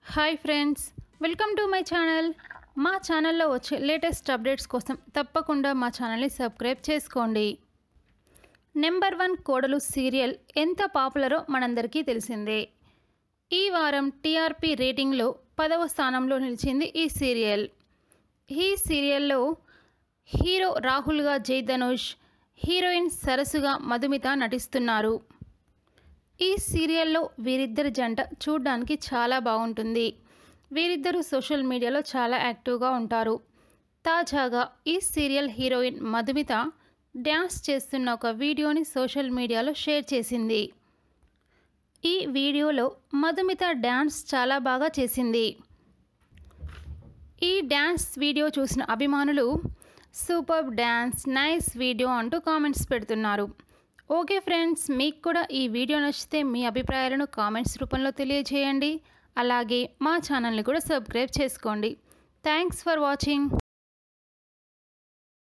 hi friends welcome to my channel మా ఛానల్లో వచ్చే లేటెస్ట్ అప్డేట్స్ కోసం తప్పకుండా మా ఛానల్ని సబ్స్క్రైబ్ చేసుకోండి నెంబర్ వన్ కోడలు సీరియల్ ఎంత పాపులరో మనందరికీ తెలిసిందే ఈ వారం టీఆర్పీ రేటింగ్లో పదవ స్థానంలో నిలిచింది ఈ సీరియల్ ఈ సీరియల్లో హీరో రాహుల్గా జై ధనుష్ హీరోయిన్ సరసుగా మధుమిత నటిస్తున్నారు ఈ సీరియల్లో వీరిద్దరి జంట చూడ్డానికి చాలా బాగుంటుంది వీరిద్దరూ సోషల్ మీడియాలో చాలా యాక్టివ్గా ఉంటారు తాజాగా ఈ సీరియల్ హీరోయిన్ మధుమిత డ్యాన్స్ చేస్తున్న ఒక వీడియోని సోషల్ మీడియాలో షేర్ చేసింది ఈ వీడియోలో మధుమిత డ్యాన్స్ చాలా బాగా చేసింది ఈ డ్యాన్స్ వీడియో చూసిన అభిమానులు సూపర్ డ్యాన్స్ నైస్ వీడియో అంటూ కామెంట్స్ పెడుతున్నారు ఓకే ఫ్రెండ్స్ మీకు కూడా ఈ వీడియో నచ్చితే మీ అభిప్రాయాలను కామెంట్స్ రూపంలో తెలియజేయండి అలాగే మా ఛానల్ని కూడా సబ్స్క్రైబ్ చేసుకోండి థ్యాంక్స్ ఫర్ వాచింగ్